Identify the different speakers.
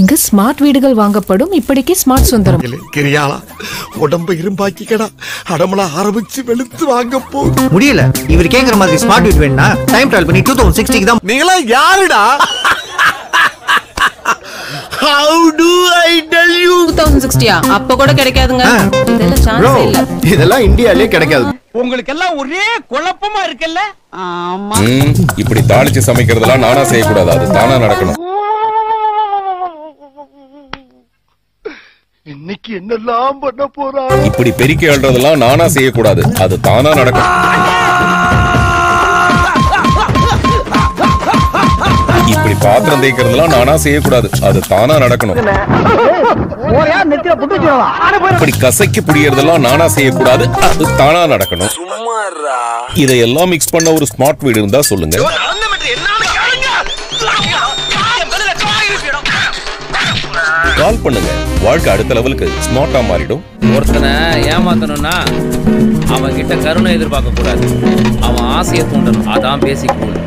Speaker 1: இங்கு ஸ்மார்ட் வீடுகள் வாங்கப்படும் இப்படிக்கு ஸ்மார்ட் சுந்தரம்
Speaker 2: கிரியாளா உடம்ப இரும்பாக்கிக்கடா அடமலா ஆரம்பிச்சு வெளுத்து வாங்க போ
Speaker 3: முடியல இவர் கேக்குற மாதிரி ஸ்மார்ட் வீட் வேணும்னா டைம் டிராவல் பண்ணி டூ தௌசண்ட் சிக்ஸ்டிக்கு தான்
Speaker 2: நீங்களா யாருடா how do I tell you
Speaker 4: two thousand சிக்ஸ்டியா அப்ப கூட கிடைக்காதுங்க இதெல்லாம் சான்ஸ் இல்ல
Speaker 5: இதெல்லாம் இந்தியாலே கிடைக்காது
Speaker 6: உங்களுக்கு எல்லாம் ஒரே குழப்பமா இருக்குல்ல ஆமா
Speaker 7: ம், இப்படி தாளிச்சு சமைக்கிறதெல்லாம் நானா செய்யக்கூடாது அது தானா நடக்கணும்
Speaker 2: இன்னைக்கு என்னெல்லாம் பண்ண போறா
Speaker 7: இப்படி பெருக்கி அள்ளுறதெல்லாம் நானா செய்யக்கூடாது அது தானா நடக்கணும் இப்படி பாத்திரம் தேய்க்கிறதெல்லாம் நானா செய்யக்கூடாது அது தானா நடக்கணும் இப்படி கசக்கி புடியறதெல்லாம் நானா செய்யக்கூடாது அது தானா நடக்கணும் இதையெல்லாம் மிக்ஸ் பண்ண ஒரு ஸ்மார்ட் வீடு இருந்தா சொல்லுங்க கால் பண்ணுங்க வாழ்க்கை அடுத்த லெவலுக்கு ஸ்மார்ட்டா மாறிடும்
Speaker 8: ஒருத்தனை ஏமாத்தணும்னா அவன் கிட்ட கருணை எதிர்பார்க்க கூடாது அவன் ஆசையை தூண்டணும் அதான் பேசிக் ரூல்